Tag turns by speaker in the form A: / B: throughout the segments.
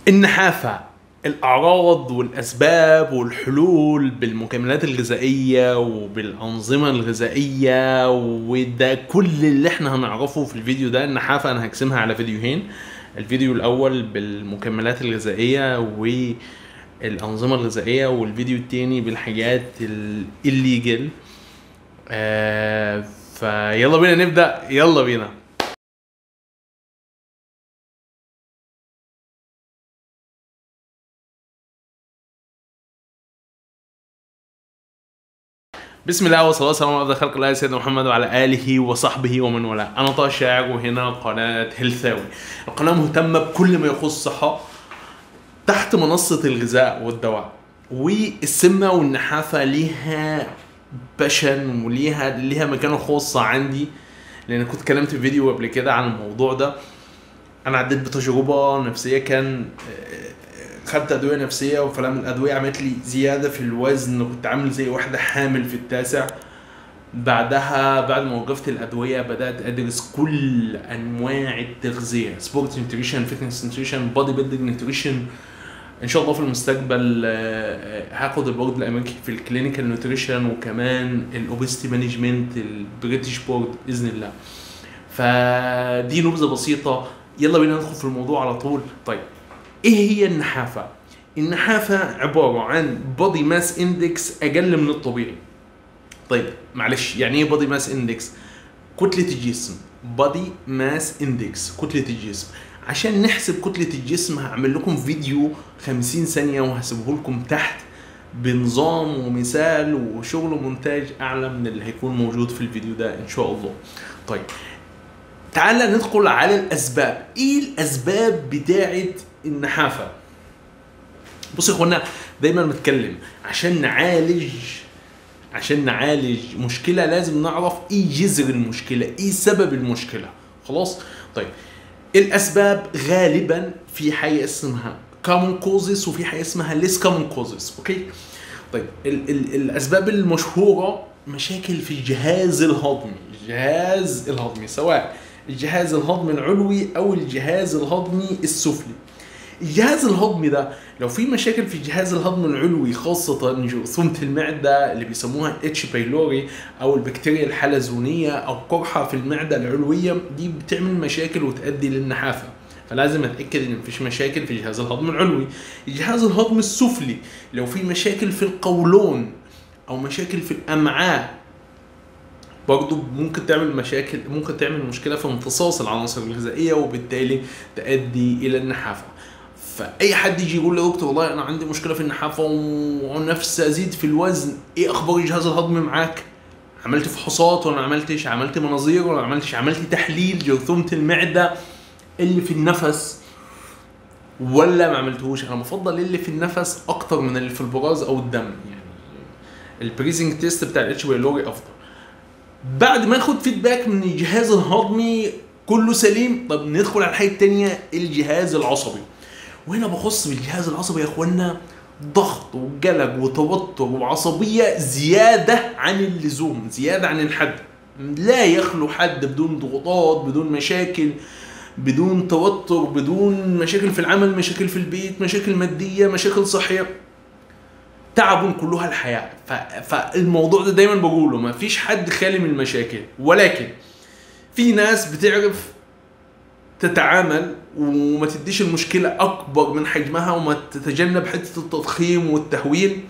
A: النحافة الأعراض والأسباب والحلول بالمكملات الغذائية وبالأنظمة الغذائية وده كل اللي احنا هنعرفه في الفيديو ده النحافة أنا هقسمها على فيديوهين الفيديو الأول بالمكملات الغذائية والأنظمة الغذائية والفيديو التاني بالحاجات الليجل آه فيلا بينا نبدأ يلا بينا بسم الله والصلاة والسلام على أفضل خلق الله سيدنا محمد وعلى آله وصحبه ومن والاه، أنا طه الشاعر وهنا قناة هيلثاوي، القناة مهتمة بكل ما يخص الصحة تحت منصة الغذاء والدواء، والسمنة والنحافة ليها باشن وليها ليها مكانة خاصة عندي لأن كنت اتكلمت في فيديو قبل كده عن الموضوع ده، أنا عديت بتجربة نفسية كان خدت ادويه نفسيه وفلان الادويه عملت لي زياده في الوزن كنت عامل زي واحده حامل في التاسع بعدها بعد ما وقفت الادويه بدات ادرس كل انواع التغذيه سبورت نيوتريشن فيتنس نيوتريشن بودي بيلدينج نيوتريشن ان شاء الله في المستقبل هاخد البورد الامريكي في الكلينيكال نيوتريشن وكمان الاوبستي مانجمنت البريتش بورد باذن الله فدي نبذه بسيطه يلا بينا ندخل في الموضوع على طول طيب ايه هي النحافة؟ النحافة عبارة عن بودي ماس اندكس اقل من الطبيعي. طيب معلش يعني ايه بودي ماس اندكس؟ كتلة الجسم بودي ماس اندكس كتلة الجسم عشان نحسب كتلة الجسم هعمل لكم فيديو 50 ثانية وهسيبه لكم تحت بنظام ومثال وشغل مونتاج اعلى من اللي هيكون موجود في الفيديو ده ان شاء الله. طيب تعالى ندخل على الاسباب، ايه الاسباب بتاعت النحافه بصوا يا اخوانا دايما بنتكلم عشان نعالج عشان نعالج مشكله لازم نعرف ايه جذر المشكله ايه سبب المشكله خلاص طيب الاسباب غالبا في حاجه اسمها common causes وفي حاجه اسمها less common causes اوكي طيب ال ال الاسباب المشهوره مشاكل في الجهاز الهضمي الجهاز الهضمي سواء الجهاز الهضمي العلوي او الجهاز الهضمي السفلي الجهاز الهضمي ده لو في مشاكل في الجهاز الهضمي العلوي خاصة جرثومة المعدة اللي بيسموها اتش بايلوري او البكتيريا الحلزونية او قرحة في المعدة العلوية دي بتعمل مشاكل وتؤدي للنحافة فلازم اتاكد ان مفيش مشاكل في الجهاز الهضمي العلوي الجهاز الهضمي السفلي لو في مشاكل في القولون او مشاكل في الامعاء برضه ممكن تعمل مشاكل ممكن تعمل مشكله في امتصاص العناصر الغذائيه وبالتالي تؤدي الى النحافه فاي حد يجي يقول لي دكتور والله انا عندي مشكله في النحافه ونفسي ازيد في الوزن ايه اخبار الجهاز الهضمي معاك عملت فحوصات ولا ما عملتش عملت مناظير ولا ما عملتش عملت تحليل جرثومه المعده اللي في النفس ولا ما عملتهوش انا بفضل اللي في النفس اكتر من اللي في البراز او الدم يعني البريزنج تيست بتاع الاتش بايلوري افضل بعد ما اخد فيدباك من الجهاز الهضمي كله سليم طب ندخل على الحاجه الثانيه الجهاز العصبي وهنا بخص بالجهاز العصبي يا اخوانا ضغط وقلق وتوتر وعصبيه زياده عن اللزوم زياده عن الحد لا يخلو حد بدون ضغوطات بدون مشاكل بدون توتر بدون مشاكل في العمل مشاكل في البيت مشاكل ماديه مشاكل صحيه تعب كلها الحياه ف... فالموضوع ده دايما بقوله ما فيش حد خالي من المشاكل ولكن في ناس بتعرف تتعامل وما تديش المشكلة أكبر من حجمها وما تتجنب حتة التضخيم والتهويل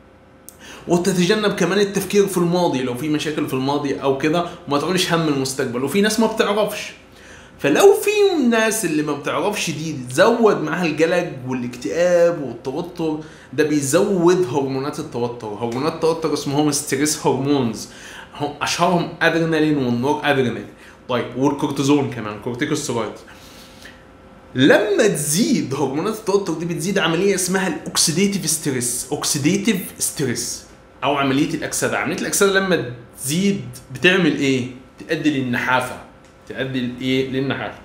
A: وتتجنب كمان التفكير في الماضي لو في مشاكل في الماضي أو كده وما تعولش هم المستقبل وفي ناس ما بتعرفش فلو في ناس اللي ما بتعرفش دي تزود معاها القلق والاكتئاب والتوتر ده بيزود هرمونات التوتر هرمونات التوتر اسمهم ستريس هرمونز اشهرهم ادرينالين والنور ادرينالين طيب والكورتيزون كمان كورتيكوستيرويد لما تزيد هرمونات التوتر دي بتزيد عمليه اسمها الاكسيديتيف ستريس اوكسيديتيف ستريس او عمليه الاكسده عمليه الاكسده لما تزيد بتعمل ايه تؤدي للنحافه تؤدي لايه للنحافه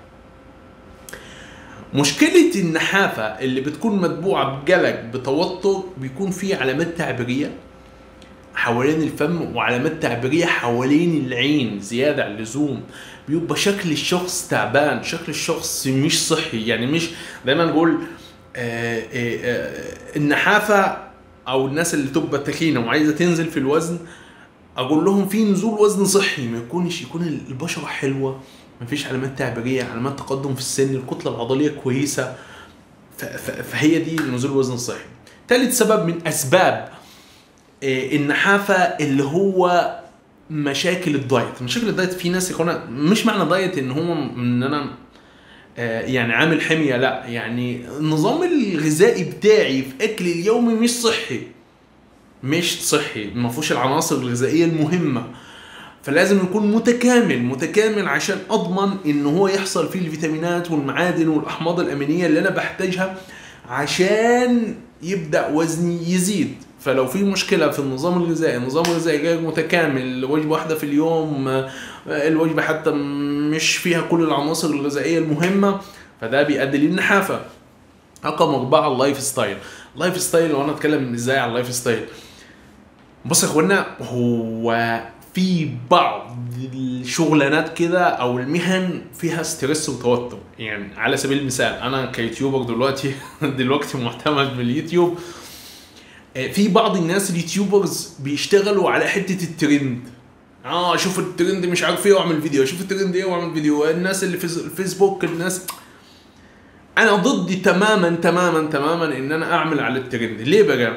A: مشكلة النحافة اللي بتكون متبوعة بقلق بتوتر بيكون في علامات تعبيرية حوالين الفم وعلامات تعبيريه حوالين العين زياده عن اللزوم بيبقى شكل الشخص تعبان شكل الشخص مش صحي يعني مش دايما نقول آه، آه، آه، النحافه او الناس اللي تبقى تخينه وعايزه تنزل في الوزن اقول لهم في نزول وزن صحي ما يكونش يكون البشره حلوه ما فيش علامات تعبيريه علامات تقدم في السن الكتله العضليه كويسه ف- ف- فهي دي نزول الوزن الصحي ثالث سبب من اسباب آه، النحافه اللي هو مشاكل الدايت مشاكل الدايت في ناس يكون مش معنى دايت ان هو ان انا آه، يعني عامل حميه لا يعني النظام الغذائي بتاعي في اكلي اليومي مش صحي مش صحي ما فيهوش العناصر الغذائيه المهمه فلازم يكون متكامل متكامل عشان اضمن ان هو يحصل فيه الفيتامينات والمعادن والاحماض الامينيه اللي انا بحتاجها عشان يبدا وزني يزيد فلو في مشكله في النظام الغذائي النظام الغذائي غير متكامل وجبه واحده في اليوم آه، الوجبه حتى مش فيها كل العناصر الغذائيه المهمه فده بيؤدي للنحافه رقم أربعة اللايف ستايل اللايف ستايل وانا اتكلم ازاي على اللايف ستايل بص يا اخوانا هو في بعض الشغلانات كده او المهن فيها ستريس وتوتر يعني على سبيل المثال انا كيوتيوبر دلوقتي دلوقتي معتمد باليوتيوب آه، في بعض الناس اليوتيوبرز بيشتغلوا على حته الترند اه اشوف الترند مش عارف ايه واعمل فيديو اشوف الترند ايه واعمل فيديو الناس اللي في الفيسبوك الناس انا ضدي تماما تماما تماما ان انا اعمل على الترند ليه بقى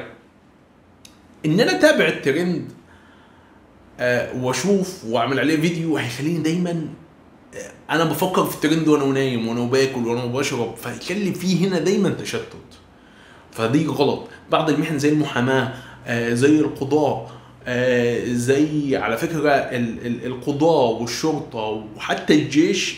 A: ان انا اتابع الترند آه واشوف واعمل عليه فيديو هيخليني دايما آه انا بفكر في الترند وانا نايم وانا باكل وانا بشرب فيخلي فيه هنا دايما تشتت فدي غلط بعض المهن زي المحاماه آه زي القضاء آه زي على فكره ال- ال- القضاء والشرطه وحتى الجيش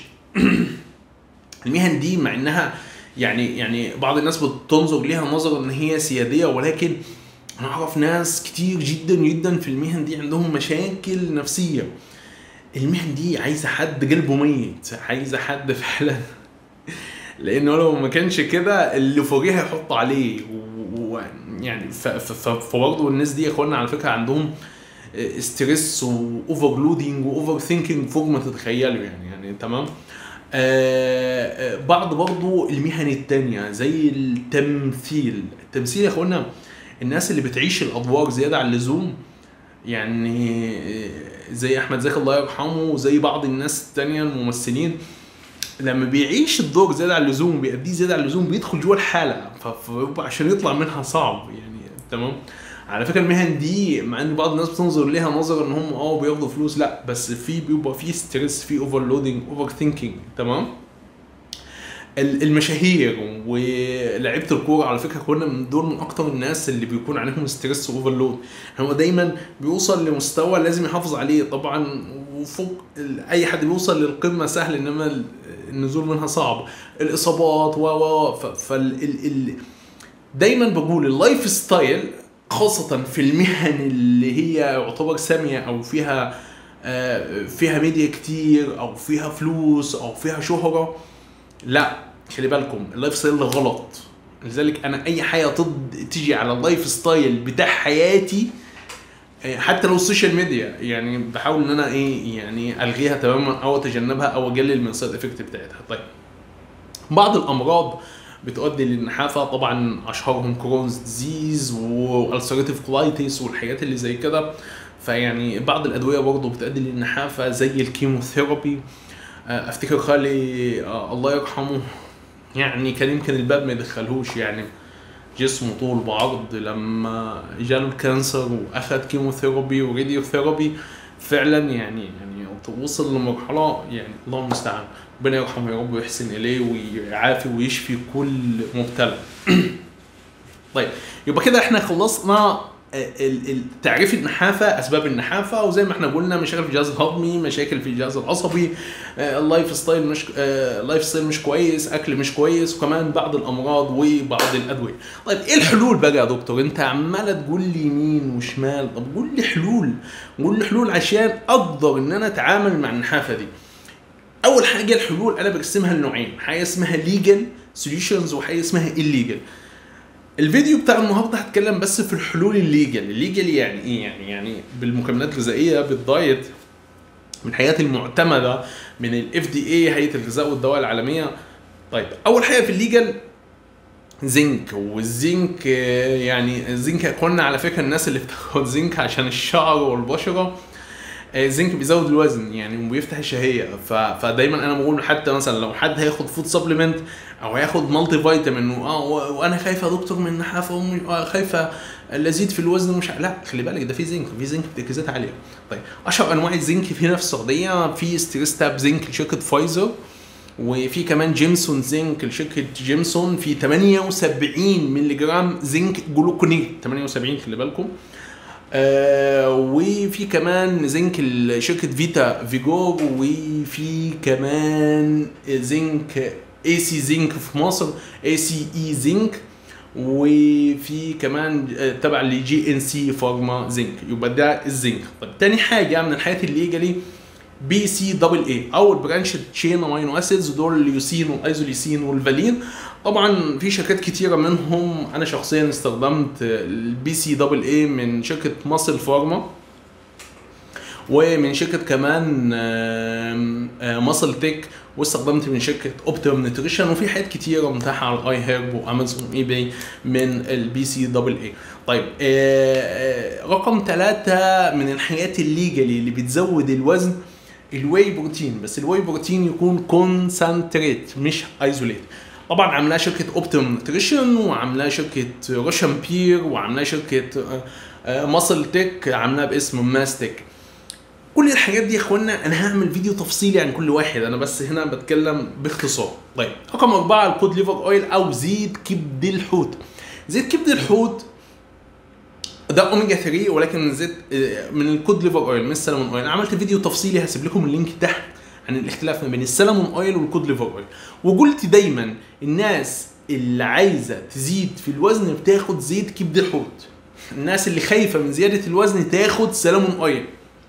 A: المهن دي مع انها يعني يعني بعض الناس بتنظر ليها نظرا ان هي سياديه ولكن انا اعرف ناس كتير جدا جدا في المهن دي عندهم مشاكل نفسيه المهن دي عايزه حد قلبه ميت عايزه حد فعلا لانه لو ما كانش كده اللي فوقيه هيحط عليه ويعني ف- ف- ف- فبرضه الناس دي يا اخوانا على فكره عندهم ستريس واوفرلودنج واوفر ثينكينج فوق ما تتخيلوا يعني يعني تمام آه، آه، بعض برضو المهن التانية زي التمثيل التمثيل يا اخوانا الناس اللي بتعيش الادوار زيادة عن اللزوم يعني آه، زي احمد زكي الله يرحمه وزي بعض الناس التانية الممثلين لما بيعيش الدور زيادة عن اللزوم بيأديه زيادة عن اللزوم بيدخل جوه الحالة ف- فبيبقى عشان يطلع منها صعب يعني تمام على فكره المهن دي مع ان بعض الناس بتنظر ليها نظرا ان هم اه بياخدوا فلوس لا بس في بيبقى في ستريس في اوفرلودنج اوفر ثينكينج تمام ال- المشاهير ولاعيبه الكوره على فكره كنا من دول من اكتر الناس اللي بيكون عليهم ستريس واوفرلود هو دايما بيوصل لمستوى لازم يحافظ عليه طبعا وفوق ال- اي حد بيوصل للقمه سهل انما ال- النزول منها صعب الاصابات و و ف- فال ال- ال- دايما بقول اللايف ستايل خاصة في المهن اللي هي يعتبر سامية أو فيها آه، فيها ميديا كتير أو فيها فلوس أو فيها شهرة لا خلي بالكم اللايف ستايل ده غلط لذلك أنا أي حاجة ضد تيجي على اللايف ستايل بتاع حياتي آه، حتى لو السوشيال ميديا يعني بحاول ان انا ايه يعني الغيها تماما او اتجنبها او اقلل من السايد افكت بتاعتها طيب بعض الامراض بتؤدي للنحافه طبعا اشهرهم كرونز ديزيز والسريتيف كولايتس والحاجات اللي زي كده فيعني بعض الادويه برضه بتؤدي للنحافه زي الكيموثيرابي آه، افتكر خالي آه، الله يرحمه يعني كان يمكن الباب ما يدخلهوش يعني جسمه طول بعرض لما جاله الكانسر واخد كيموثيرابي وراديو ثيرابي فعلا يعني يعني وصل لمرحله يعني الله المستعان ربنا يرحمه يا رب ويحسن اليه ويعافي ويشفي كل مبتلى طيب يبقى كده احنا خلصنا ال- ال- تعريف النحافه اسباب النحافه وزي ما احنا قلنا مشاكل في الجهاز الهضمي مشاكل في الجهاز العصبي آه، اللايف ستايل مش آه، اللايف ستايل مش كويس اكل مش كويس وكمان بعض الامراض وبعض الادويه طيب ايه الحلول بقى يا دكتور انت عماله تقول لي يمين وشمال طب قول لي حلول قول لي حلول عشان اقدر ان انا اتعامل مع النحافه دي اول حاجه الحلول انا بقسمها لنوعين حاجه اسمها ليجل سوليوشنز وحاجه اسمها الليجل الفيديو بتاع النهارده هتكلم بس في الحلول الليجل الليجل يعني ايه يعني يعني بالمكملات الغذائيه بالدايت من الحاجات المعتمده من الاف دي اي هيئه الغذاء والدواء العالميه طيب اول حاجه في الليجل زنك والزنك آه، يعني الزنك قلنا على فكره الناس اللي بتاخد زنك عشان الشعر والبشره آه، الزنك بيزود الوزن يعني وبيفتح الشهيه ف... فدايما انا بقول حتى مثلا لو حد هياخد فود سبلمنت او هياخد مالتي فيتامين و... آه، و... وانا خايفه يا دكتور من نحافه وم... آه، خايفه ازيد في الوزن ومش ع- لا خلي بالك ده في زنك في زنك بتركيزات عاليه طيب اشهر انواع الزنك في هنا في السعوديه في ستريس تاب زنك لشركه فايزر وفي كمان جيمسون زنك لشركه جيمسون في 78 مللي جرام زنك جلوكونيت 78 خلي بالكم آه وفي كمان زنك لشركه فيتا فيجور وفي كمان زنك اي سي زنك في مصر اي سي اي زنك وفي كمان آه، تبع لجي ان سي فارما زنك يبقى ده الزنك طب تاني حاجه من الحاجات الليجالي بي سي دبل اي او البرانش تشين امينو اسيدز دول اليوسين والايزوليسين والفالين طبعا في شركات كتيره منهم انا شخصيا استخدمت البي سي دبل اي من شركه ماسل فارما ومن شركه كمان ماسل تك واستخدمت من شركه اوبتيم نيوتريشن وفي حاجات كتيره متاحه على الاي هيرب وامازون اي باي من البي سي دبل اي طيب آه، آه، رقم ثلاثة من الحاجات الليجالي اللي بتزود الوزن الواي بروتين بس الواي بروتين يكون كونسنتريت مش ايزوليت طبعا عاملاها شركه اوبتيم نيوتريشن وعاملاها شركه روشن بير وعاملاها شركه ماسل تك عاملاها باسم ماستك كل الحاجات دي يا اخوانا انا هعمل فيديو تفصيلي عن كل واحد انا بس هنا بتكلم باختصار طيب رقم أربعة الكود ليفر اويل او زيت كبد الحوت زيت كبد الحوت ده اوميجا 3 ولكن زيت آه، من الكود ليفر اويل مش سلمون اويل أنا عملت فيديو تفصيلي هسيب لكم اللينك تحت عن الاختلاف ما بين السلمون اويل والكود ليفر اويل وقلت دايما الناس اللي عايزه تزيد في الوزن بتاخد زيت كبد الحوت الناس اللي خايفه من زياده الوزن تاخد سلمون اويل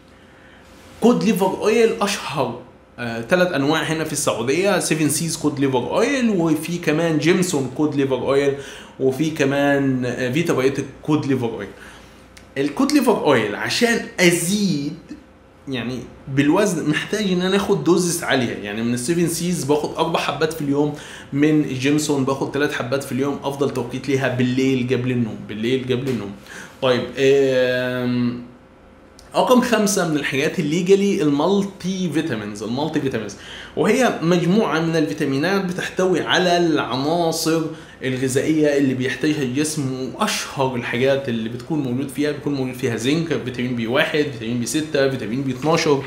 A: كود ليفر اويل اشهر ثلاث انواع هنا في السعوديه 7 سيز كود ليفر اويل وفي كمان جيمسون كود ليفر اويل وفي كمان آه، فيتا بايوتيك كود ليفر اويل الكود ليفر اويل عشان ازيد يعني بالوزن محتاج ان انا اخد دوزز عاليه يعني من السيفن سيز باخد اربع حبات في اليوم من الجيمسون باخد ثلاث حبات في اليوم افضل توقيت ليها بالليل قبل النوم بالليل قبل النوم طيب آم، رقم خمسة من الحاجات الليجالي المالتي فيتامينز المالتي فيتامينز وهي مجموعة من الفيتامينات بتحتوي على العناصر الغذائية اللي بيحتاجها الجسم وأشهر الحاجات اللي بتكون موجود فيها بيكون موجود فيها زنك فيتامين بي واحد فيتامين بي ستة فيتامين بي 12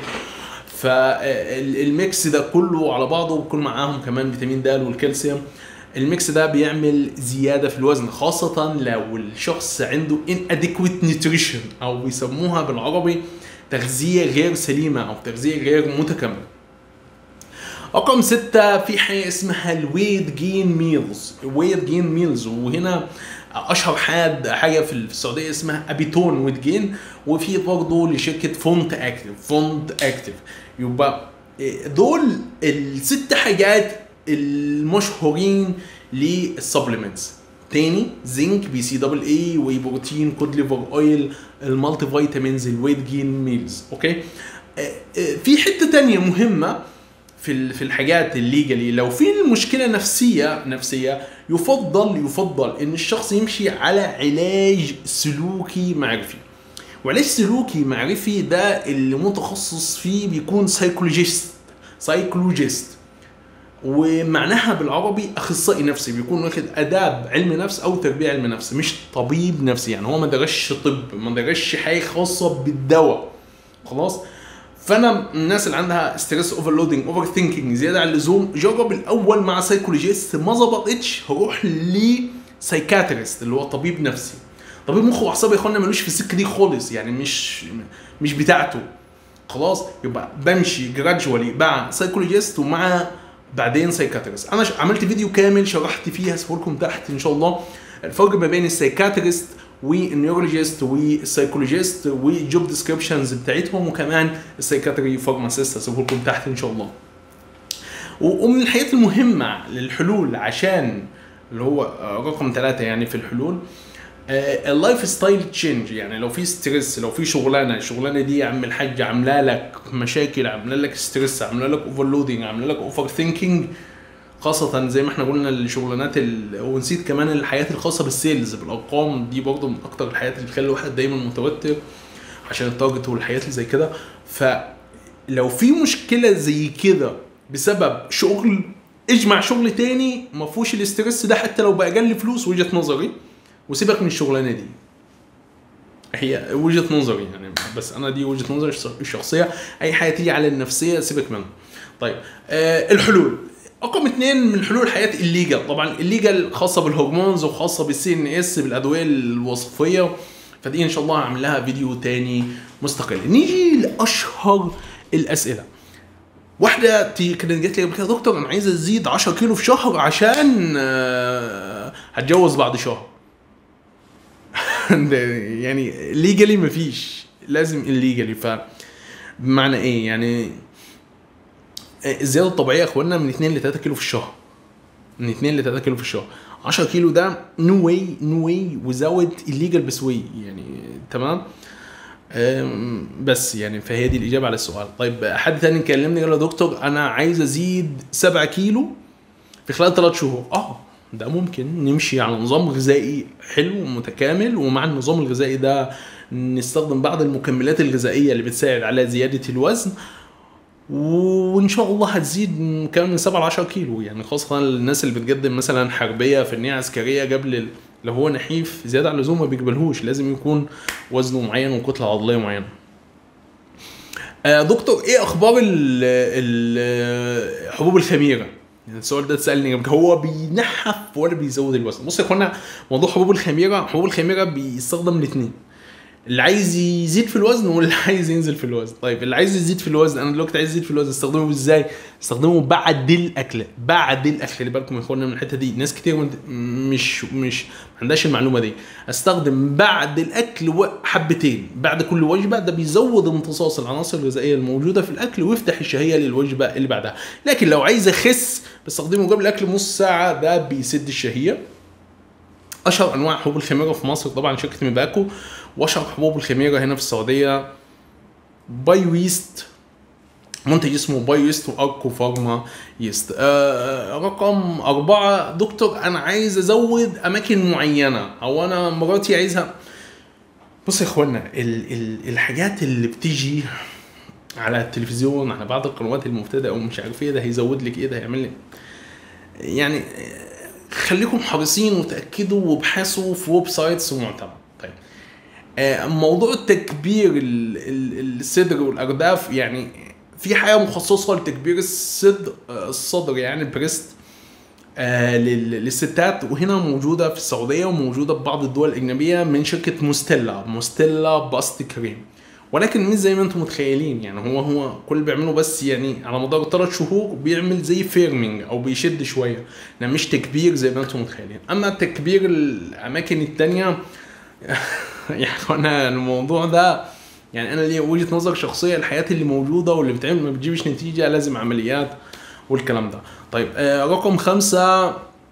A: فالميكس ده كله على بعضه بيكون معاهم كمان فيتامين د والكالسيوم الميكس ده بيعمل زياده في الوزن خاصه لو الشخص عنده inadequate nutrition او بيسموها بالعربي تغذيه غير سليمه او تغذيه غير متكامله رقم ستة في حاجة اسمها الويت جين ميلز الويت جين ميلز وهنا اشهر حد حاجه في السعوديه اسمها ابيتون ويت جين وفي برضه لشركه فونت اكتف فونت اكتف يبقى إيه، دول الست حاجات المشهورين للسبلمنتس تاني زنك بي سي دبل اي واي بروتين كود ليفر اويل المالتي فيتامينز الويت جين ميلز اوكي آه، آه، في حته تانية مهمه في ال- في الحاجات الليجالي لو في المشكله نفسيه نفسيه يفضل يفضل ان الشخص يمشي على علاج سلوكي معرفي وعلاج سلوكي معرفي ده اللي متخصص فيه بيكون سايكولوجيست سايكولوجيست ومعناها بالعربي اخصائي نفسي بيكون واخد اداب علم نفس او تربيه علم نفس مش طبيب نفسي يعني هو ما درسش طب ما درسش حاجه خاصه بالدواء خلاص فانا من الناس اللي عندها ستريس اوفرلودنج اوفر ثينكينج زياده عن اللزوم جرب الاول مع سايكولوجيست ما ظبطتش هروح لسايكاتريست اللي هو طبيب نفسي طبيب مخ واعصاب يا اخوانا ملوش في السكه دي خالص يعني مش مش بتاعته خلاص يبقى بمشي جراجوالي مع سايكولوجيست ومع بعدين سايكاتريست انا ش- عملت فيديو كامل شرحت فيه هسيبه لكم تحت ان شاء الله الفرق ما بين السايكاتريست والنيورولوجيست والسايكولوجيست والجوب ديسكريبشنز بتاعتهم وكمان السايكاتري فارماسيست هسيبه لكم تحت ان شاء الله و- ومن الحاجات المهمة للحلول عشان اللي هو آه، رقم ثلاثة يعني في الحلول آه، اللايف ستايل تشينج يعني لو في ستريس لو في شغلانه الشغلانه دي يا عم الحاج عامله لك مشاكل عامله لك ستريس عامله لك اوفرلودنج عامله لك اوفر ثينكينج خاصة زي ما احنا قلنا الشغلانات ال... ونسيت كمان الحياة الخاصة بالسيلز بالأرقام دي برضه من أكتر الحياة اللي بتخلي الواحد دايما متوتر عشان التارجت والحياة اللي زي كده فلو في مشكلة زي كده بسبب شغل اجمع شغل تاني ما فيهوش الاسترس ده حتى لو بأقل فلوس وجهة نظري وسيبك من الشغلانة دي هي وجهه نظري يعني بس انا دي وجهه نظري الش- الشخصيه اي حاجه تيجي على النفسيه سيبك منها طيب آه الحلول رقم اثنين من حلول الحياه الليجل طبعا الليجل خاصه بالهرمونز وخاصه بالسي ان اس بالادويه الوصفيه فدي ان شاء الله هعمل لها فيديو تاني مستقل نيجي لاشهر الاسئله واحده تي- كانت جات لي قبل كده دكتور انا عايزه ازيد 10 كيلو في شهر عشان آه، هتجوز بعد شهر ده يعني ليجالي مفيش لازم الليجالي ف بمعنى ايه يعني الزياده الطبيعيه يا اخوانا من 2 ل 3 كيلو في الشهر من 2 ل 3 كيلو في الشهر 10 كيلو ده نو واي نو واي وزود الليجل بسوي يعني تمام أم، بس يعني فهي دي الاجابه على السؤال طيب حد تاني كلمني قال له دكتور انا عايز ازيد 7 كيلو في خلال ثلاث شهور اه ده ممكن نمشي على نظام غذائي حلو ومتكامل ومع النظام الغذائي ده نستخدم بعض المكملات الغذائيه اللي بتساعد على زياده الوزن وان شاء الله هتزيد من كمان من 7 ل 10 كيلو يعني خاصه الناس اللي بتقدم مثلا حربيه فنيه عسكريه قبل ال- لو هو نحيف زياده عن اللزوم ما بيقبلهوش لازم يكون وزنه معين وكتله عضليه معينه آه، دكتور ايه اخبار ال ال حبوب الخميره؟ يعني السؤال ده اتسالني قبل كده، هو بينحف ولا بيزود الوزن؟ بص يا اخوانا موضوع حبوب الخميره حبوب الخميره بيستخدم الاثنين اللي عايز يزيد في الوزن واللي عايز ينزل في الوزن طيب اللي عايز يزيد في الوزن انا دلوقتي عايز يزيد في الوزن استخدمه ازاي استخدمه بعد الاكل بعد الاكل خلي بالكم يا اخوانا من الحته دي ناس كتير من- مش مش ما عندهاش المعلومه دي استخدم بعد الاكل و- حبتين بعد كل وجبه ده بيزود امتصاص العناصر الغذائيه الموجوده في الاكل ويفتح الشهيه للوجبه اللي بعدها لكن لو عايز اخس بستخدمه قبل الاكل نص ساعه ده بيسد الشهيه اشهر انواع حبوب الخميره في مصر طبعا شركه ميباكو واشهر حبوب الخميره هنا في السعوديه بايو ييست منتج اسمه بايو ييست واركو فارما ييست آه رقم أربعة دكتور أنا عايز أزود أماكن معينة أو أنا مراتي عايزها بص يا إخوانا ال ال الحاجات اللي بتيجي على التلفزيون على بعض القنوات المبتدئة أو مش عارف إيه ده هيزود لك إيه ده هيعمل لك يعني خليكم حريصين وتاكدوا وابحثوا في ويب سايتس ومعتمد طيب آه، موضوع التكبير ال- ال- الصدر والارداف يعني في حاجه مخصصه لتكبير الصدر آه، الصدر يعني البريست آه، لل- للستات وهنا موجوده في السعوديه وموجوده في بعض الدول الاجنبيه من شركه موستيلا موستيلا باست كريم ولكن مش زي ما انتم متخيلين يعني هو هو كل اللي بيعمله بس يعني على مدار ثلاث شهور بيعمل زي فيرمينج او بيشد شويه يعني مش تكبير زي ما انتم متخيلين اما تكبير الاماكن التانية يعني انا الموضوع ده يعني انا ليا وجهه نظر شخصيه الحياه اللي موجوده واللي بتعمل ما بتجيبش نتيجه لازم عمليات والكلام ده طيب آه رقم خمسة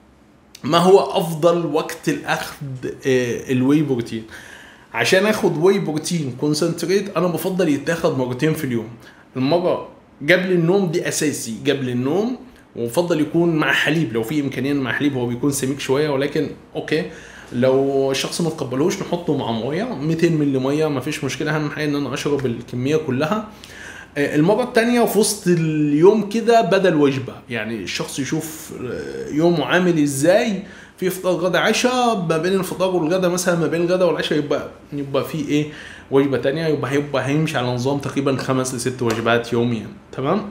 A: ما هو افضل وقت الاخذ آه الواي بروتين عشان اخد واي بروتين كونسنتريت انا بفضل يتاخد مرتين في اليوم المره قبل النوم دي اساسي قبل النوم ويفضل يكون مع حليب لو في امكانيه مع حليب هو بيكون سميك شويه ولكن اوكي لو الشخص ما تقبلوش نحطه مع ميه 200 مللي ميه ما فيش مشكله اهم حاجه ان انا اشرب الكميه كلها آه، المرة التانية في وسط اليوم كده بدل وجبة يعني الشخص يشوف آه، يومه عامل ازاي في فطار غدا عشاء ما بين الفطار والغدا مثلا ما بين الغدا والعشاء يبقى يبقى في ايه وجبة تانية يبقى هيبقى هيمشي على نظام تقريبا خمس لست وجبات يوميا تمام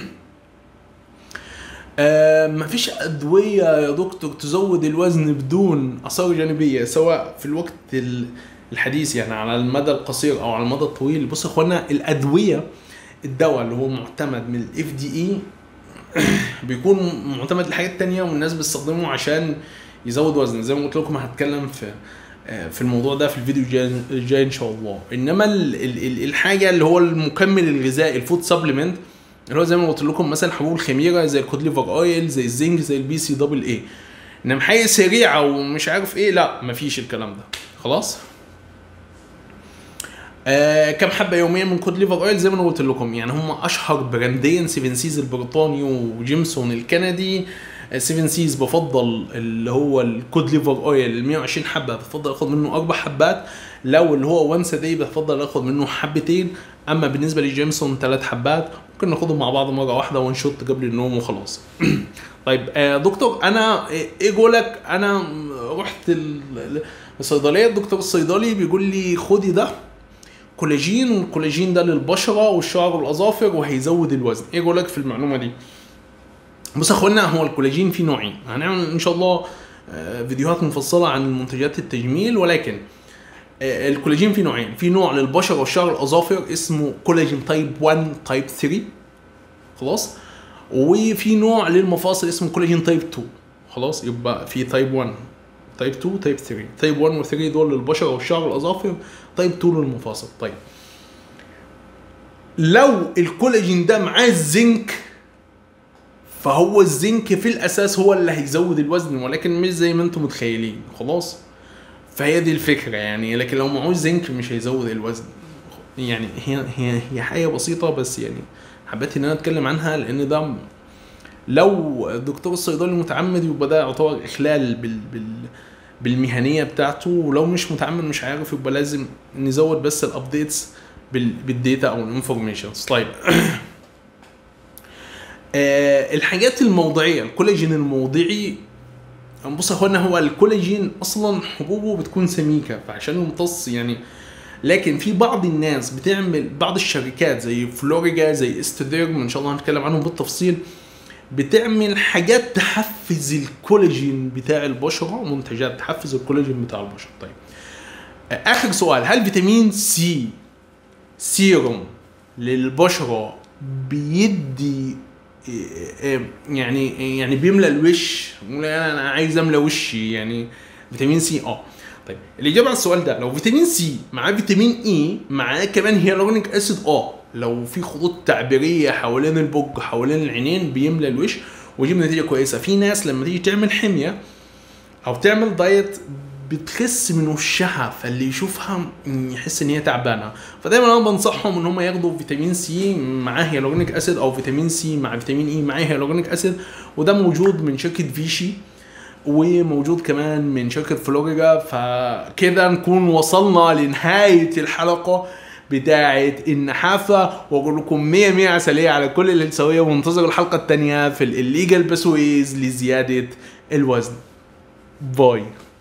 A: آه مفيش أدوية يا دكتور تزود الوزن بدون آثار جانبية سواء في الوقت ال- الحديث يعني على المدى القصير أو على المدى الطويل بص يا إخوانا الأدوية الدواء اللي هو معتمد من الاف دي اي بيكون معتمد لحاجات تانية والناس بتستخدمه عشان يزود وزن زي ما قلت لكم هتكلم في آه، في الموضوع ده في الفيديو الجاي الجاي ان شاء الله انما ال ال ال الحاجه اللي هو المكمل الغذائي الفود سبلمنت اللي هو زي ما قلت لكم مثلا حبوب الخميره زي الكود ليفر اويل زي الزنك زي البي سي دبل اي انما حاجه سريعه ومش عارف ايه لا مفيش الكلام ده خلاص آه كم حبه يوميا من كود ليفر اويل زي ما انا قلت لكم يعني هم اشهر براندين سيفن سيز البريطاني وجيمسون الكندي 7 سيز بفضل اللي هو الكود ليفر اويل ال 120 حبه بفضل اخد منه اربع حبات لو اللي هو وانس داي بفضل اخد منه حبتين اما بالنسبه لجيمسون ثلاث حبات ممكن ناخدهم مع بعض مره واحده وان شوت قبل النوم وخلاص طيب آه دكتور انا ايه قولك انا رحت ال- ال- الصيدليه الدكتور الصيدلي بيقول لي خدي ده كولاجين والكولاجين ده للبشره والشعر والاظافر وهيزود الوزن ايه قولك في المعلومه دي بص يا اخوانا هو الكولاجين فيه نوعين هنعمل ان شاء الله آه، فيديوهات مفصله عن منتجات التجميل ولكن آه، الكولاجين فيه نوعين في نوع للبشره والشعر والاظافر اسمه كولاجين تايب 1 تايب 3 خلاص وفي نوع للمفاصل اسمه كولاجين تايب 2 خلاص يبقى في تايب 1 تايب 2 تايب 3 تايب 1 و 3 دول للبشره والشعر والاظافر تايب 2 للمفاصل طيب لو الكولاجين ده معاه الزنك فهو الزنك في الاساس هو اللي هيزود الوزن ولكن مش زي ما انتم متخيلين خلاص فهي دي الفكره يعني لكن لو معهوش زنك مش هيزود الوزن يعني هي هي هي حاجه بسيطه بس يعني حبيت ان انا اتكلم عنها لان ده م- لو الدكتور الصيدلي متعمد يبقى ده يعتبر اخلال بال بال بالمهنيه بتاعته ولو مش متعمد مش عارف يبقى لازم نزود بس الابديتس بال بالديتا او الانفورميشنز طيب آه الحاجات الموضعيه الكولاجين الموضعي بص يا اخوانا هو الكولاجين اصلا حبوبه بتكون سميكه فعشان يمتص يعني لكن في بعض الناس بتعمل بعض الشركات زي فلوريجا زي استديرم ان شاء الله هنتكلم عنهم بالتفصيل بتعمل حاجات تحفز الكولاجين بتاع البشره منتجات تحفز الكولاجين بتاع البشره طيب آه، اخر سؤال هل فيتامين سي سيروم للبشره بيدي إيه- إيه يعني يعني بيملى الوش لا انا عايز املى وشي يعني فيتامين سي اه طيب الاجابه على السؤال ده لو فيتامين سي معاه فيتامين اي معاه كمان هيالورونيك اسيد اه لو في خطوط تعبيريه حوالين البج حوالين العينين بيملى الوش ويجيب نتيجه كويسه في ناس لما تيجي تعمل حميه او تعمل دايت بتخس من وشها فاللي يشوفها يحس ان هي تعبانه فدايما انا بنصحهم ان هم ياخدوا فيتامين سي معاه هيالورونيك اسيد او فيتامين سي مع فيتامين اي معاه هيالورونيك اسيد وده موجود من شركه فيشي وموجود كمان من شركه فلوريدا فكده نكون وصلنا لنهايه الحلقه بتاعه النحافه واقول لكم 100 100 عسليه على كل الهلسويه وانتظروا الحلقه الثانيه في الليجل باسويز لزياده الوزن باي